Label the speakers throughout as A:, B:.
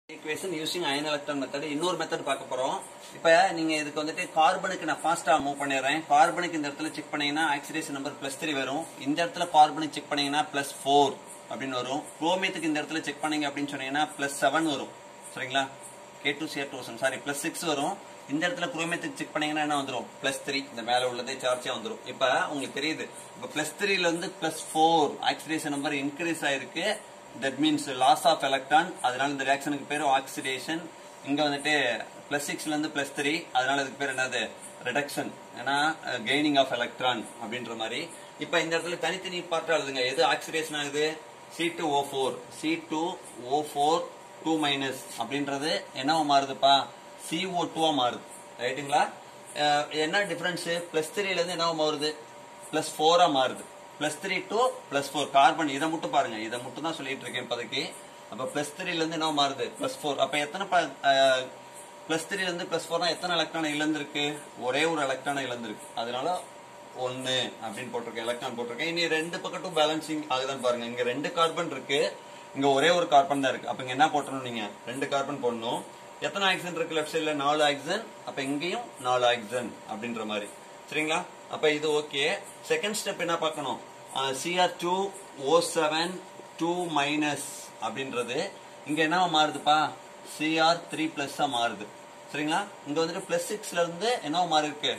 A: equation using ion electron method இன்னொரு method பார்க்க போறோம் இப்ப நீங்க இதுக்கு வந்துட்டு கார்பனுக்கு நான் ஃபாஸ்டா மூவ் பண்ணிடுறேன் கார்பனுக்கு இந்த இடத்துல செக் பண்ணீங்கன்னா ஆக்சிடேஷன் நம்பர் பிளஸ் த்ரீ வரும் இந்த இடத்துல கார்பனுக்கு செக் பண்ணீங்கன்னா பிளஸ் ஃபோர் அப்படின்னு வரும் குரோமியத்துக்கு இந்த இடத்துல செக் பண்ணீங்க அப்படின்னு சொன்னீங்கன்னா பிளஸ் செவன் வரும் சரிங்களா K two C R two sorry plus six வரும் இந்த இடத்துல குரோமியத்துக்கு செக் பண்ணீங்கன்னா என்ன வந்துரும் பிளஸ் த்ரீ இந்த மேல உள்ளதே சார்ஜா வந்துரும் இப்ப உங்களுக்கு தெரியுது இப்ப பிளஸ் த்ரீல இருந்து plus four oxidation number increase ஆயிருக்கு that means loss of electron அதனால இந்த ரியாக்ஷனுக்கு பேர் ஆக்சிடேஷன் இங்க வந்துட்டு பிளஸ் சிக்ஸ்ல இருந்து பிளஸ் த்ரீ அதனால இதுக்கு பேர் என்னது ரிடக்ஷன் ஏன்னா கெய்னிங் ஆஃப் எலக்ட்ரான் அப்படின்ற மாதிரி இப்ப இந்த இடத்துல தனித்தனி பார்ட்டா எழுதுங்க எது ஆக்சிடேஷன் ஆகுது C two O four C two O four two minus அப்படின்றது என்னவா மாறுதுப்பா சிஓ டூவா மாறுது ரைட்டுங்களா அஹ் என்ன டிஃபரன்ஸ் பிளஸ் த்ரீல இருந்து என்னவா மாறுது பிளஸ் ஃபோரா மாறுது plus three to plus four carbon இதை மட்டும் பாருங்க இதை மட்டும் தான் சொல்லிட்டு இருக்கேன் இப்போதைக்கு அப்ப பிளஸ் த்ரீல இருந்து என்ன மாறுது பிளஸ் ஃபோர் அப்ப எத்தனை பிளஸ் த்ரீல இருந்து பிளஸ் ஃபோர்னா எத்தனை எலக்ட்ரான் இழந்திருக்கு ஒரே ஒரு எலக்ட்ரான் இழந்திருக்கு அதனால ஒன்னு அப்படின்னு போட்டிருக்கேன் எலக்ட்ரான் போட்டிருக்கேன் இனி ரெண்டு பக்கட்டும் பேலன்சிங் ஆகுதான்னு பாருங்க இங்க ரெண்டு கார்பன் இருக்கு இங்க ஒரே ஒரு கார்பன் தான் இருக்கு அப்ப இங்க என்ன போட்டணும் நீங்க ரெண்டு கார்பன் போடணும் எத்தனை ஆக்சிஜன் இருக்கு லெஃப்ட் சைடுல நாலு ஆக்சிஜன் அப்ப இங்கேயும் நாலு ஆக்சிஜன் அப்படின்ற மாதிரி சரிங்களா அப்ப இது ஓகே செகண்ட் ஸ்டெப் என்ன பார்க்கணும் C R two O seven two minus அப்படின்றது இங்க என்ன மாறுதுப்பா சிஆர் த்ரீ பிளஸ் மாறுது சரிங்களா இங்க வந்துட்டு பிளஸ் சிக்ஸ்ல இருந்து என்ன மாறி இருக்கு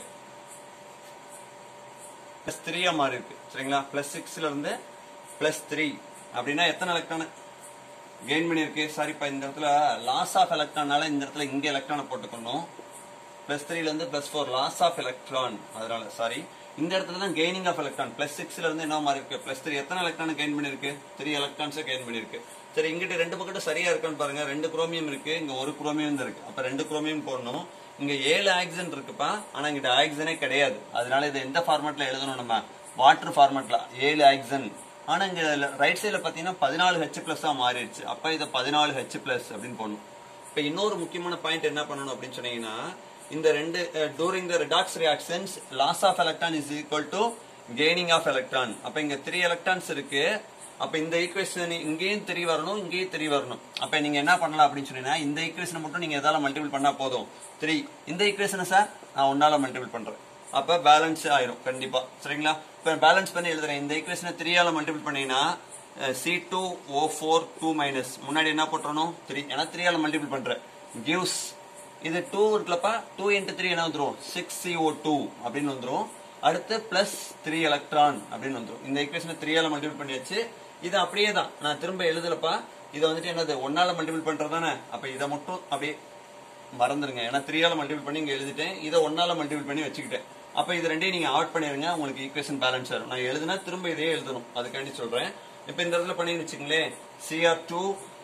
A: பிளஸ் த்ரீயா மாறி இருக்கு சரிங்களா பிளஸ் சிக்ஸ்ல இருந்து பிளஸ் த்ரீ அப்படின்னா எத்தனை எலக்ட்ரான் கெயின் பண்ணிருக்கு சாரிப்பா இந்த இடத்துல லாஸ் ஆஃப் எலக்ட்ரானால இந்த இடத்துல இங்க எலக்ட்ரானை போட்டுக்கணும் பிளஸ் த்ரீல இருந்து plus four loss of electron அதனால சாரி இந்த இடத்துல தான் கெய்னிங் ஆஃப் எலக்ட்ரான் பிளஸ் சிக்ஸ்ல இருந்து என்ன மாதிரி இருக்கு பிளஸ் த்ரீ எத்தனை எலக்ட்ரான் கெயின் பண்ணிருக்கு த்ரீ எலக்ட்ரான்ஸ் கெயின் பண்ணிருக்கு சரி இங்கிட்ட ரெண்டு பக்கட்டும் சரியா இருக்கான்னு பாருங்க ரெண்டு குரோமியம் இருக்கு இங்க ஒரு குரோமியம் இருக்கு அப்ப ரெண்டு குரோமியம் போடணும் இங்க ஏழு ஆக்சிஜன் இருக்குப்பா ஆனா இங்கிட்ட ஆக்சிஜனே கிடையாது அதனால இது எந்த ஃபார்மேட்ல எழுதணும் நம்ம வாட்டர் ஃபார்மேட்ல ஏழு ஆக்சிஜன் ஆனா இங்க ரைட் சைடுல பாத்தீங்கன்னா பதினாலு ஹெச் பிளஸ் மாறிடுச்சு அப்ப இதை பதினாலு ஹெச் பிளஸ் அப்படின்னு போடணும் இப்ப இன்னொரு முக்கியமான பாயிண்ட் என்ன பண்ணணும் அப்படின்னு சொன்னீங்கன்னா இந்த ரெண்டு during the redox reactions loss of electron is equal to gaining of electron அப்ப இங்க த்ரீ எலக்ட்ரான்ஸ் இருக்கு அப்ப இந்த ஈக்குவேஷன் இங்கேயும் த்ரீ வரணும் இங்கேயும் த்ரீ வரணும் அப்ப நீங்க என்ன பண்ணலாம் அப்படின்னு சொன்னீங்கன்னா இந்த ஈக்குவேஷனை மட்டும் நீங்க எதால மல்டிபிள் பண்ணா போதும் த்ரீ இந்த ஈக்குவேஷனை சார் நான் ஒன்னால மல்டிபிள் பண்றேன் அப்ப பேலன்ஸ் ஆயிரும் கண்டிப்பா சரிங்களா இப்ப பேலன்ஸ் பண்ணி எழுதுறேன் இந்த ஈக்குவேஷனை த்ரீயால மல்டிபிள் பண்ணீங்கன்னா C two O four two minus முன்னாடி என்ன போட்டுறணும் த்ரீ ஏன்னா த்ரீயால மல்டிபிள் பண்றேன் கிவ்ஸ் இது டூ இருக்குல்லப்பா டூ இன்ட்டு த்ரீ என்ன வந்துடும் சிக்ஸ் சிஓ டூ அப்படின்னு வந்துடும் அடுத்து பிளஸ் த்ரீ எலக்ட்ரான் அப்படின்னு வந்துடும் இந்த ஈக்குவேஷனை த்ரீயால மல்டிபிள் பண்ணியாச்சு இது அப்படியே தான் நான் திரும்ப எழுதலப்பா இதை வந்துட்டு என்னது ஒன்னால மல்டிபிள் பண்றதானே அப்ப இதை மட்டும் அப்படியே மறந்துருங்க ஏன்னா த்ரீயால மல்டிபிள் பண்ணி இங்க எழுதிட்டேன் இதை ஒன்னால மல்டிபிள் பண்ணி வச்சுக்கிட்டேன் அப்ப இது ரெண்டையும் நீங்க ஆட் பண்ணிருங்க உங்களுக்கு ஈக்குவேஷன் பேலன்ஸ் வரும் நான் எழுதுனா திரும்ப இதே எழுதணும் அதுக்காண்டி சொல்றேன் இப்ப இந்த இடத்துல பண்ணி வச்சுங்களேன் C R two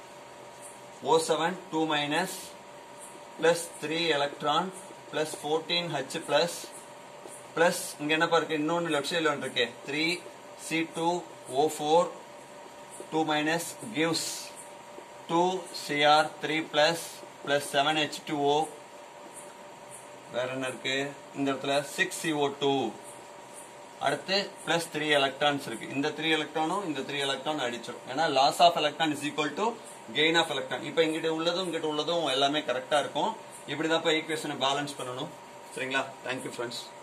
A: O seven two minus plus three electron plus fourteen H plus plus இங்க என்னப்பா இருக்கு இன்னொன்னு லெஃப்ட் சைட்ல ஒன்று இருக்கு three C two O four two minus gives two C R three plus plus seven H two O வேற என்ன இருக்கு இந்த இடத்துல சிக்ஸ் சிஓ டூ அடுத்து பிளஸ் த்ரீ எலக்ட்ரான்ஸ் இருக்கு இந்த த்ரீ எலக்ட்ரானும் இந்த த்ரீ எலக்ட்ரான் அடிச்சிடும் ஏன்னா loss of electron is equal to gain of electron இப்போ இங்கிட்ட உள்ளதும் இங்கிட்ட உள்ளதும் எல்லாமே கரெக்டா இருக்கும் இப்படிதான் இப்போ ஈக்குவேஷனை பேலன்ஸ் பண்ணணும் சரிங்களா தேங்க்யூ ஃப்ரெண்ட்ஸ்